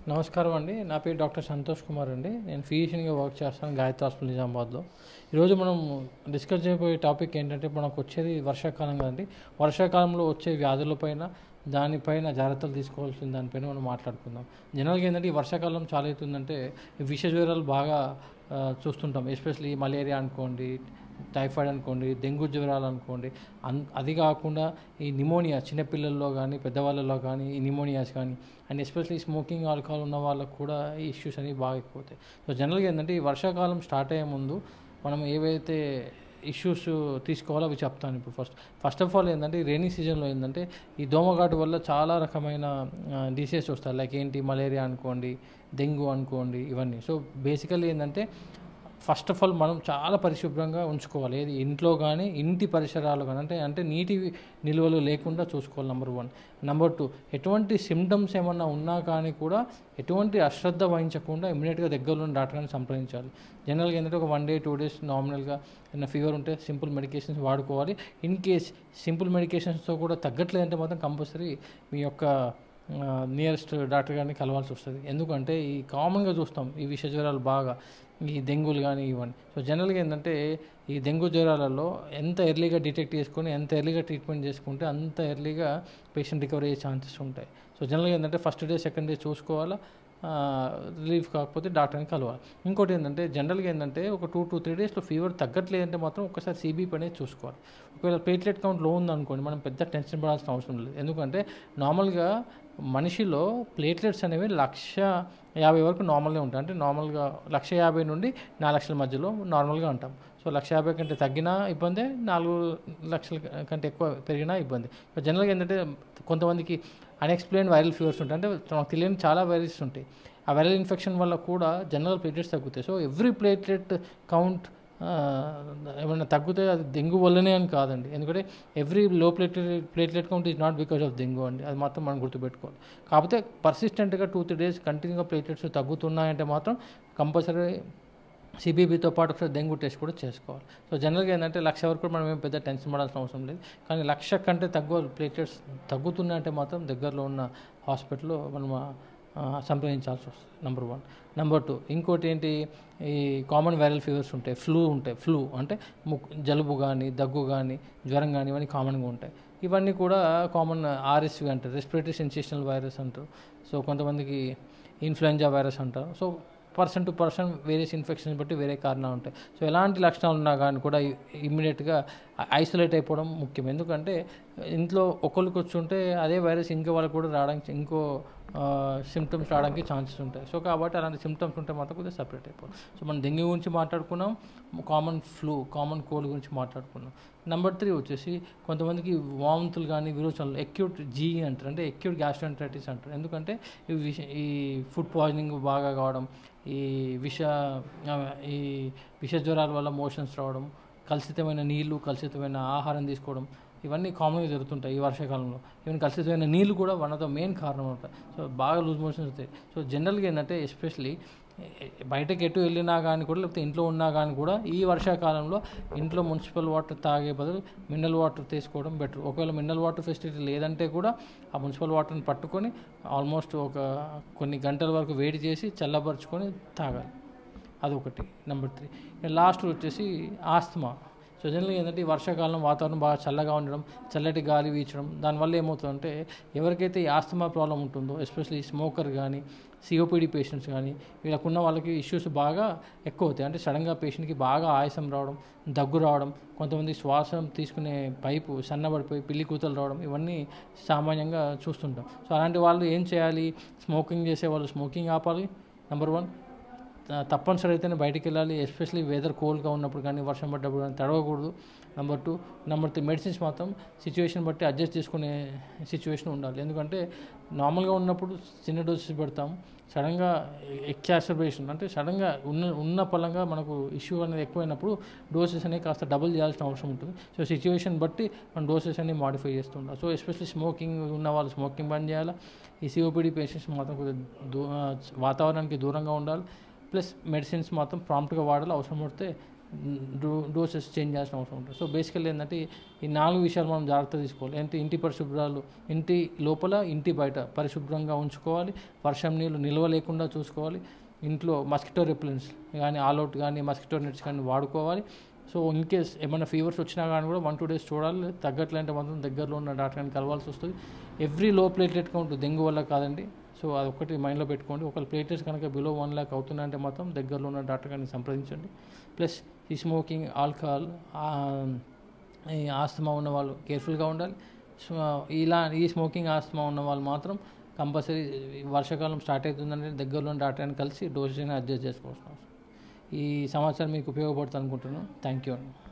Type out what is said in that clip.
నమస్కారం అండి నా పేరు డాక్టర్ సంతోష్ కుమార్ అండి నేను ఫిజిషియన్గా వర్క్ చేస్తాను గాయత్రి హాస్పిటల్ నిజామాబాద్లో ఈరోజు మనం డిస్కస్ చేయబోయే టాపిక్ ఏంటంటే మనకు వచ్చేది వర్షాకాలం కదండి వర్షాకాలంలో వచ్చే వ్యాధులపైన దానిపైన జాగ్రత్తలు తీసుకోవాల్సిన దానిపైన మనం మాట్లాడుకుందాం జనరల్గా ఏంటంటే ఈ వర్షాకాలం చాలా అవుతుందంటే విష జ్వరాలు బాగా ఆ, చూస్తుంటాం ఎస్పెషల్లీ మలేరియా అనుకోండి టైఫాయిడ్ అనుకోండి డెంగ్యూ జ్వరాలు అనుకోండి అన్ అది కాకుండా ఈ నిమోనియా చిన్నపిల్లల్లో కానీ పెద్దవాళ్ళలో కానీ ఈ నిమోనియాస్ కానీ అండ్ ఎస్పెషల్లీ స్మోకింగ్ ఆల్కహాల్ ఉన్న వాళ్ళకు కూడా ఈ ఇష్యూస్ అనేవి బాగా ఎక్కువ అవుతాయి సో జనరల్గా ఏంటంటే ఈ వర్షాకాలం స్టార్ట్ అయ్యే ముందు మనం ఏవైతే ఇష్యూస్ తీసుకోవాలో అవి చెప్తాను ఇప్పుడు ఫస్ట్ ఫస్ట్ ఆఫ్ ఆల్ ఏంటంటే ఈ రైనీ సీజన్లో ఏంటంటే ఈ దోమగాటు వల్ల చాలా రకమైన డిసీజెస్ వస్తాయి లైక్ ఏంటి మలేరియా అనుకోండి డెంగ్యూ అనుకోండి ఇవన్నీ సో బేసికల్లీ ఏంటంటే ఫస్ట్ ఆఫ్ ఆల్ మనం చాలా పరిశుభ్రంగా ఉంచుకోవాలి ఏది ఇంట్లో కానీ ఇంటి పరిసరాలు కానీ అంటే అంటే నీటి నిల్వలు లేకుండా చూసుకోవాలి నెంబర్ వన్ నెంబర్ టూ ఎటువంటి సిమ్టమ్స్ ఏమన్నా ఉన్నా కానీ కూడా ఎటువంటి అశ్రద్ధ వహించకుండా ఇమీడియట్గా దగ్గరలో ఉన్న డాక్టర్ని సంప్రదించాలి జనరల్గా ఏంటంటే ఒక వన్ డే టూ డేస్ నార్మల్గా ఏదైనా ఫీవర్ ఉంటే సింపుల్ మెడికేషన్స్ వాడుకోవాలి ఇన్ కేస్ సింపుల్ మెడికేషన్స్తో కూడా తగ్గట్లేదంటే మాత్రం కంపల్సరీ మీ యొక్క నియరెస్ట్ డాక్టర్ గారిని కలవాల్సి వస్తుంది ఎందుకంటే ఈ కామన్గా చూస్తాం ఈ విష జ్వరాలు బాగా ఈ డెంగ్యూలు కానీ ఇవన్నీ సో జనరల్గా ఏంటంటే ఈ డెంగ్యూ జ్వరాలలో ఎంత ఎర్లీగా డిటెక్ట్ చేసుకొని ఎంత ఎర్లీగా ట్రీట్మెంట్ చేసుకుంటే అంత ఎర్లీగా పేషెంట్ రికవరీ అయ్యే ఛాన్సెస్ ఉంటాయి సో జనరల్గా ఏంటంటే ఫస్ట్ డే సెకండ్ డే చూసుకోవాలా రిలీఫ్ కాకపోతే డాక్టర్ని కలవాలి ఇంకోటి ఏంటంటే జనరల్గా ఏంటంటే ఒక టూ టు త్రీ డేస్లో ఫీవర్ తగ్గట్లేదంటే మాత్రం ఒకసారి సిబిపి అనేది చూసుకోవాలి ఒకవేళ ప్లేట్లెట్ కౌంట్ లో ఉందనుకోండి మనం పెద్ద టెన్షన్ పడాల్సిన అవసరం లేదు ఎందుకంటే నార్మల్గా మనిషిలో ప్లేట్లెట్స్ అనేవి లక్ష యాభై వరకు నార్మల్గా ఉంటాయి అంటే నార్మల్గా లక్ష యాభై నుండి నాలుగు లక్షల మధ్యలో నార్మల్గా ఉంటాం సో లక్ష యాభై కంటే తగ్గినా ఇబ్బందే నాలుగు లక్షల కంటే ఎక్కువ పెరిగినా ఇబ్బంది సో జనరల్గా ఏంటంటే కొంతమందికి అన్ఎక్స్ప్లెయిన్ వైరల్ ఫీవర్స్ ఉంటాయి అంటే మనకు తెలియని చాలా వైరస్ ఉంటాయి ఆ వైరల్ ఇన్ఫెక్షన్ వల్ల కూడా జనరల్ ప్లేట్లెట్స్ తగ్గుతాయి సో ఎవ్రీ ప్లేట్లెట్ కౌంట్ ఏమైనా తగ్గితే అది డెంగ్యూ వల్లనే అని కాదండి ఎందుకంటే every low platelet platelet count is not because of dengue అండి అది మాత్రం మనం గుర్తుపెట్టుకోవాలి కాకపోతే పర్సిస్టెంట్గా టూ త్రీ డేస్ కంటిన్యూగా ప్లేట్లెట్స్ తగ్గుతున్నాయంటే మాత్రం కంపల్సరీ సిబిబితో పాటు ఒకసారి డెంగ్యూ టెస్ట్ కూడా చేసుకోవాలి సో జనరల్గా ఏంటంటే లక్ష వరకు కూడా మనం ఏం పెద్ద టెన్షన్ పడాల్సిన అవసరం లేదు కానీ లక్ష కంటే తక్కువ ప్లేట్లెట్స్ తగ్గుతున్నాయంటే మాత్రం దగ్గరలో ఉన్న హాస్పిటల్లో మనం ఆ, సంప్రదించాల్సి వస్తుంది నెంబర్ వన్ నెంబర్ టూ ఇంకోటి ఏంటి ఈ కామన్ వైరల్ ఫీవర్స్ ఉంటాయి ఫ్లూ ఉంటాయి ఫ్లూ అంటే ముక్కు జలుబు కానీ దగ్గు కానీ జ్వరం కానీ ఇవన్నీ కామన్గా ఉంటాయి ఇవన్నీ కూడా కామన్ ఆర్ఎస్వి అంటారు రెస్పిరేటరీ సెన్సేషనల్ వైరస్ అంటారు సో కొంతమందికి ఇన్ఫ్లుయెంజా వైరస్ అంటారు so person to person various infections బట్టి వేరే కారణాలు ఉంటాయి సో ఎలాంటి లక్షణాలు ఉన్నా కానీ కూడా ఇమ్మీడియట్గా ఐసోలేట్ అయిపోవడం ముఖ్యం ఎందుకంటే ఇంట్లో ఒకరికి వచ్చి ఉంటే అదే వైరస్ ఇంకో వాళ్ళకి కూడా రావడానికి ఇంకో సిమ్టమ్స్ రావడానికి ఛాన్సెస్ ఉంటాయి సో కాబట్టి అలాంటి సిమ్టమ్స్ ఉంటే మాత్రం కొద్దిగా సపరేట్ అయిపోవాలి సో మనం డెంగ్యూ గురించి మాట్లాడుకున్నాం కామన్ ఫ్లూ కామన్ కోల్డ్ గురించి మాట్లాడుకున్నాం నెంబర్ త్రీ వచ్చేసి కొంతమందికి వాంతులు కానీ విరోచనలు ఎక్యూట్ జీ అంటారు అంటే ఎక్యూట్ గ్యాస్ట్రోంటైటిస్ అంటారు ఎందుకంటే ఈ విష ఈ ఫుడ్ పాయిజనింగ్ బాగా కావడం ఈ విష ఆ, ఈ విష జ్వరాల వల్ల మోషన్స్ రావడం కలుషితమైన నీళ్లు కలుషితమైన ఆహారం తీసుకోవడం ఇవన్నీ కామన్గా జరుగుతుంటాయి ఈ వర్షాకాలంలో ఈవెన్ కలుషితమైన నీళ్ళు కూడా వన్ ఆఫ్ ద మెయిన్ కారణం ఉంటాయి సో బాగా లూజ్ మోషన్స్ అవుతాయి సో జనరల్గా ఏంటంటే ఎస్పెషలీ బయటకు ఎటు వెళ్ళినా కానీ కూడా లేకపోతే ఇంట్లో ఉన్నా కానీ కూడా ఈ వర్షాకాలంలో ఇంట్లో మున్సిపల్ వాటర్ తాగే బదులు మినరల్ వాటర్ తీసుకోవడం బెటర్ ఒకవేళ మినరల్ వాటర్ ఫెసిలిటీ లేదంటే కూడా ఆ మున్సిపల్ వాటర్ని పట్టుకొని ఆల్మోస్ట్ ఒక కొన్ని గంటల వరకు వేడి చేసి చల్లబరుచుకొని తాగాలి అదొకటి నెంబర్ త్రీ లాస్ట్ వచ్చేసి ఆస్తమా సో జనరల్గా ఏంటంటే ఈ వర్షాకాలం వాతావరణం బాగా చల్లగా ఉండడం చల్లటి గాలి వీచడం దానివల్ల ఏమవుతుందంటే ఎవరికైతే ఈ ఆస్తమా ప్రాబ్లం ఉంటుందో ఎస్పెషల్లీ స్మోకర్ కానీ సిఓపిడి పేషెంట్స్ కానీ వీళ్ళకున్న వాళ్ళకి ఇష్యూస్ బాగా ఎక్కువ అవుతాయి అంటే సడన్గా పేషెంట్కి బాగా ఆయాసం రావడం దగ్గు రావడం కొంతమంది శ్వాసం తీసుకునే పైపు సన్నబడిపోయి పిల్లి కూతలు రావడం ఇవన్నీ సామాన్యంగా చూస్తుంటాం సో అలాంటి వాళ్ళు ఏం చేయాలి స్మోకింగ్ చేసే వాళ్ళు స్మోకింగ్ ఆపాలి నెంబర్ వన్ త- తప్పనిసరి అయితేనే బయటికి వెళ్ళాలి ఎస్పెషలీ వెదర్ కోల్డ్గా ఉన్నప్పుడు కానీ వర్షం పడ్డప్పుడు కానీ తడవకూడదు number two number three medicines మాత్రం సిచ్యువేషన్ బట్టి అడ్జస్ట్ చేసుకునే సిచ్యువేషన్ ఉండాలి ఎందుకంటే నార్మల్గా ఉన్నప్పుడు చిన్న డోసెస్ పెడతాం సడన్గా ఎక్సాసర్బేషన్ అంటే సడన్గా ఉన్న ఉన్న పలంగా మనకు ఇష్యూ అనేది ఎక్కువైనప్పుడు డోసెస్ అనేవి కాస్త డబుల్ చేయాల్సిన అవసరం ఉంటుంది సో సిచ్యువేషన్ బట్టి మనం డోసెస్ అనేవి మాడిఫై చేస్తుంటాం సో ఎస్పెషల్లీ స్మోకింగ్ ఉన్న వాళ్ళు స్మోకింగ్ బంద్ చేయాలి ఈ సిఓపిడి పేషెంట్స్ మాత్రం కొద్దిగా దూ వాతావరణానికి దూరంగా ఉండాలి ప్లస్ మెడిసిన్స్ మాత్రం ప్రాంప్ట్గా వాడాలి అవసరం పడితే డో డోసెస్ చేంజ్ చేయాల్సిన అవసరం ఉంటుంది సో బేసికల్లీ ఏంటంటే ఈ నాలుగు విషయాలు మనం జాగ్రత్త తీసుకోవాలి అంటే ఇంటి పరిశుభ్రాలు ఇంటి లోపల ఇంటి బయట పరిశుభ్రంగా ఉంచుకోవాలి వర్షం నీళ్ళు నిల్వ లేకుండా చూసుకోవాలి ఇంట్లో మస్కిటో రిప్లెన్స్ కానీ ఆల్అవుట్ కానీ మస్కిటో నెట్స్ కానీ వాడుకోవాలి సో ఇన్ కేస్ ఏమైనా ఫీవర్స్ వచ్చినా కానీ కూడా వన్ టూ డేస్ చూడాలి తగ్గట్లంటే మాత్రం దగ్గరలో ఉన్న డాక్టర్ని కలవాల్సి వస్తుంది every low platelet count dengue వల్ల కాదండి సో అదొకటి మైండ్లో పెట్టుకోండి ఒకవేళ ప్లేటెస్ కనుక బిలో వన్ ల్యాక్ అవుతున్నాయంటే మాత్రం దగ్గరలో ఉన్న డాక్టర్ గారిని సంప్రదించండి ప్లస్ ఈ స్మోకింగ్ ఆల్కహాల్ ఈ ఆస్తమా ఉన్న వాళ్ళు కేర్ఫుల్గా ఉండాలి సో ఇలా ఈ స్మోకింగ్ ఆస్తమా ఉన్న వాళ్ళు మాత్రం కంపల్సరీ వర్షాకాలం స్టార్ట్ అవుతుందంటే దగ్గరలో ఉన్న డాక్టర్ని కలిసి డోసేజ్ని అడ్జస్ట్ చేసుకోవాల్సిన అవసరం ఈ సమాచారం మీకు ఉపయోగపడుతుంది అనుకుంటున్నాను థ్యాంక్ యూ అండి